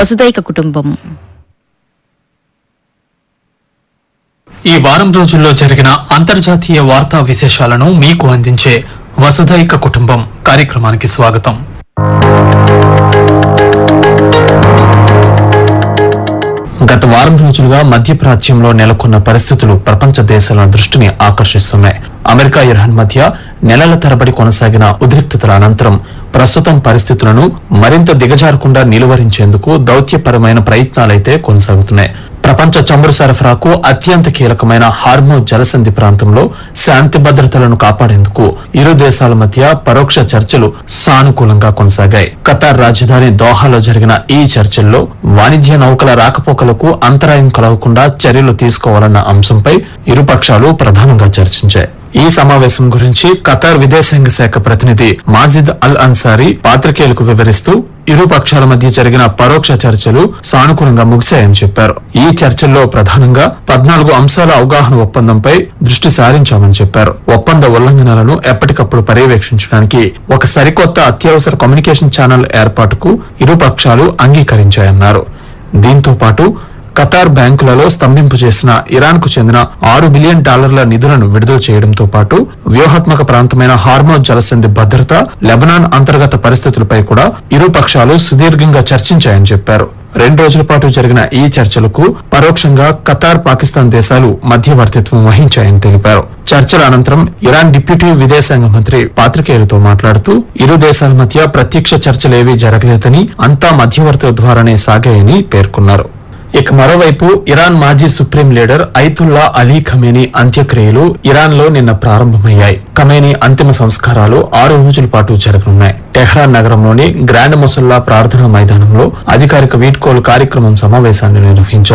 వసుదైక కుటుంబం ఈ వారం రోజుల్లో జరిగిన అంతర్జాతీయ వార్తా విశేషాలను మీకు అందించే వసుధైక కుటుంబం కార్యక్రమానికి స్వాగతం గత వారం రోజులుగా మధ్యప్రాచ్యంలో నెలకొన్న పరిస్థితులు ప్రపంచ దేశాల దృష్టిని ఆకర్షిస్తున్నాయి అమెరికా ఇరాన్ మధ్య నెలల తరబడి కొనసాగిన ఉద్రిక్తతల అనంతరం ప్రస్తుతం పరిస్థితులను మరింత దిగజారకుండా నిలువరించేందుకు దౌత్యపరమైన ప్రయత్నాలైతే కొనసాగుతున్నాయి ప్రపంచ చమురు సరఫరాకు అత్యంత కీలకమైన హార్మో జలసంధి ప్రాంతంలో శాంతి భద్రతలను కాపాడేందుకు ఇరు దేశాల మధ్య పరోక్ష చర్చలు సానుకూలంగా కొనసాగాయి ఖతార్ రాజధాని దోహాలో జరిగిన ఈ చర్చల్లో వాణిజ్య నౌకల రాకపోకలకు అంతరాయం కలగకుండా చర్యలు తీసుకోవాలన్న అంశంపై ఇరు పక్షాలు ప్రధానంగా చర్చించాయి ఈ సమావేశం గురించి ఖతార్ విదేశాంగ శాఖ ప్రతినిధి మాజిద్ అల్ అన్సారీ పాత్రికేయులకు వివరిస్తూ ఇరు పక్షాల మధ్య జరిగిన పరోక్ష చర్చలు సానుకూలంగా ముగిశాయని చెప్పారు ఈ చర్చల్లో ప్రధానంగా పద్నాలుగు అంశాల అవగాహన ఒప్పందంపై దృష్టి సారించామని చెప్పారు ఒప్పంద ఉల్లంఘనలను ఎప్పటికప్పుడు పర్యవేక్షించడానికి ఒక సరికొత్త అత్యవసర కమ్యూనికేషన్ ఛానల్ ఏర్పాటుకు ఇరు పక్షాలు అంగీకరించాయన్నారు దీంతో పాటు ఖతార్ బ్యాంకులలో స్తంభింపు చేసిన ఇరాన్ కు చెందిన ఆరు బిలియన్ డాలర్ల నిధులను విడుదల చేయడంతో పాటు వ్యూహాత్మక ప్రాంతమైన హార్మోజ్ జలసంధి భద్రత లెబనాన్ అంతర్గత పరిస్థితులపై కూడా ఇరు పక్షాలు సుదీర్ఘంగా చర్చించాయని చెప్పారు రెండు రోజుల పాటు జరిగిన ఈ చర్చలకు పరోక్షంగా ఖతార్ పాకిస్తాన్ దేశాలు మధ్యవర్తిత్వం వహించాయని తెలిపారు చర్చల అనంతరం ఇరాన్ డిప్యూటీ విదేశాంగ మంత్రి పాత్రికేయులతో మాట్లాడుతూ ఇరు దేశాల మధ్య ప్రత్యక్ష చర్చలేవీ జరగలేదని అంతా మధ్యవర్తుల ద్వారానే సాగాయని పేర్కొన్నారు ఇక మరోవైపు ఇరాన్ మాజీ supreme leader Ayatollah Ali Khamenei అంత్యక్రియలు ఇరాన్ లో నిన్న ప్రారంభమయ్యాయి ఖమేనీ అంతిమ సంస్కారాలు ఆరు రోజుల పాటు జరగనున్నాయి టెహ్రాన్ నగరంలోని గ్రాండ్ ముసల్లా ప్రార్థనా మైదానంలో అధికారిక వీడ్కోలు కార్యక్రమం సమావేశాన్ని నిర్వహించారు